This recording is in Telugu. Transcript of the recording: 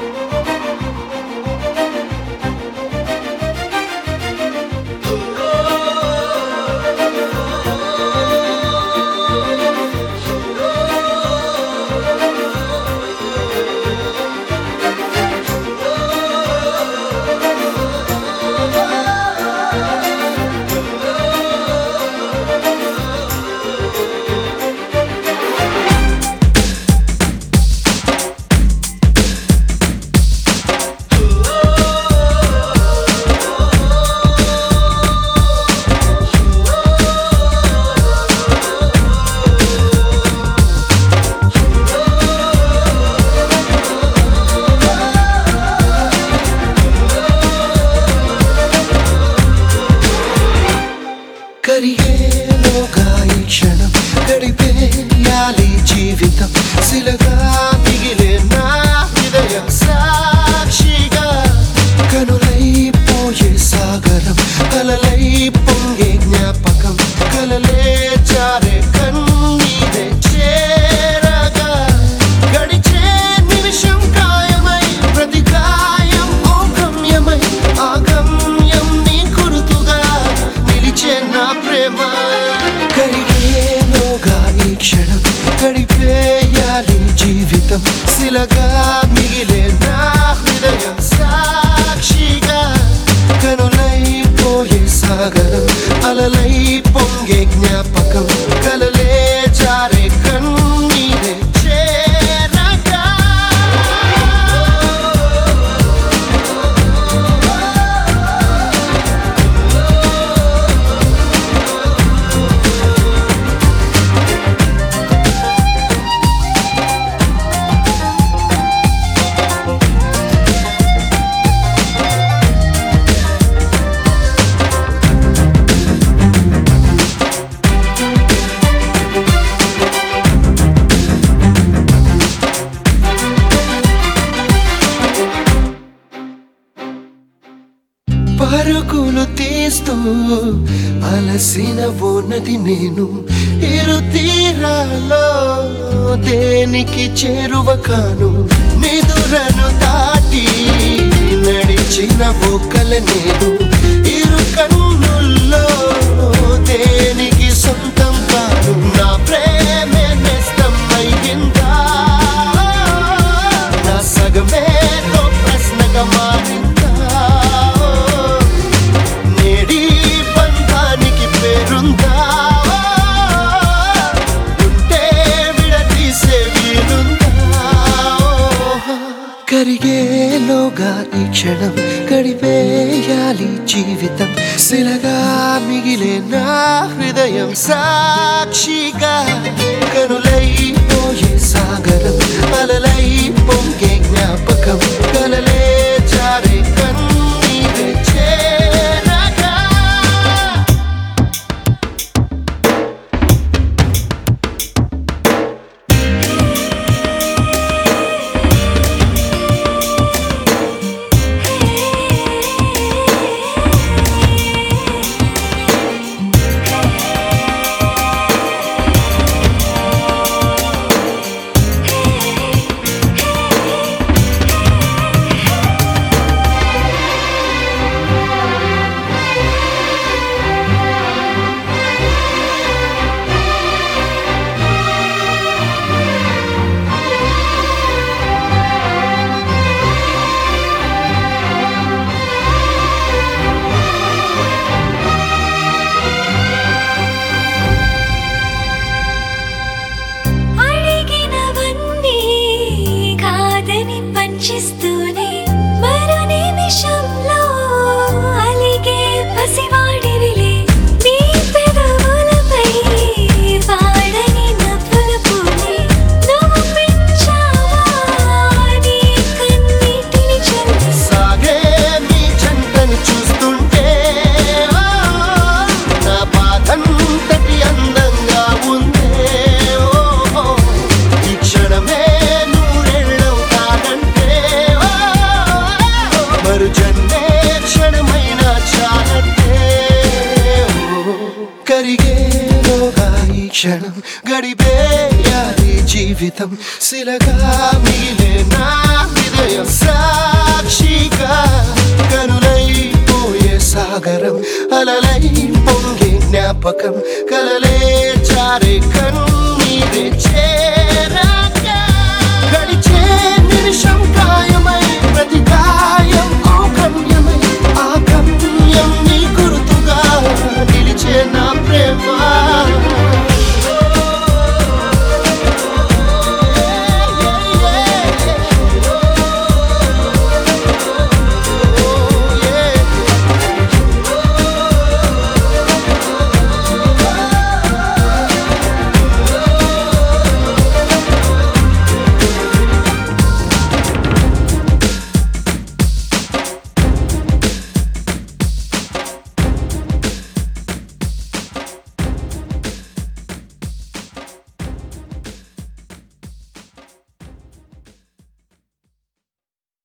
కరిగేలోగా ఈ క్షణం గడిపేయాలి జీవితం శిలగా మిగిలే నా హృదయం సాక్షిగా కనులైపోయే సాగరం కలలై పొంగే జ్ఞాపకం కలలే జారే కన్నీరే చేరగా గడిచే నిమిషం కాయమై ప్రతి గాయం ఓ గమ్యమై ఆ గమ్యం నీ గురుతుగా నిలిచే నా ప్రేమ కరిగేలోగా ఈ క్షణం గడిపేయాలి జీవితం శిలగా మిగిలే నా హృదయం సాక్షిగా కనులైపోయే సాగరం అలలై పొంగే జ్ఞాపకం కలలే జారే కన్నీరే చేరగా పరుగులు తీస్తూ అలసిన ఉన్నది నేను ఇరు తీరాలో దేనికి చేరువ కాను నిదురను దాటి నడిచిన ఒక్కల నేను ఇరు కన్నుల్లో దేనికి సొంతం కాను నా ప్రేమే నేస్తం అయ్యిందా నా సగమేతో ప్రశ్నగా మారిందా నేడి బంధానికి పేరుందా ఉంటే విడదీసే వీలుందా కరిగేలోగా ఈ క్షణం గడిపేయాలి జీవితం శిలగా మిగిలే నా హృదయం సాక్షిగా కనులై పోయే సాగరం అలలై పొంగే జ్ఞాపకం కలలే జారే కన్నీరే చేరగా అడిగినవన్నీ కాదని పంచిస్తూనే మరో నిమిషంలో అలిగే పసివాడివిలే నీ పెదవులపై వాడని నవ్వుల పూలే నువ్వు పెంచావా నీ కన్నీటిని చల్లి సాగే నీ జంటను చూస్తుంటే ఆ, నా బాధంతటి అందంగా ఉందే ఓ, ఓ, ఈ క్షణమే నూరెళ్ళవుతానంటే ఓ, మరు జన్మే క్షణమైన చాలంటే ఓ, కరిగేలోగా ఈ క్షణం గడిపేయాలి జీవితం శిలగా మిగిలే నా హృదయం పరిచయం సాక్షిగా కనులైపోయే సాగరం అలలై పొంగే జ్ఞాపకం కలలే చారే కన్నీరే చే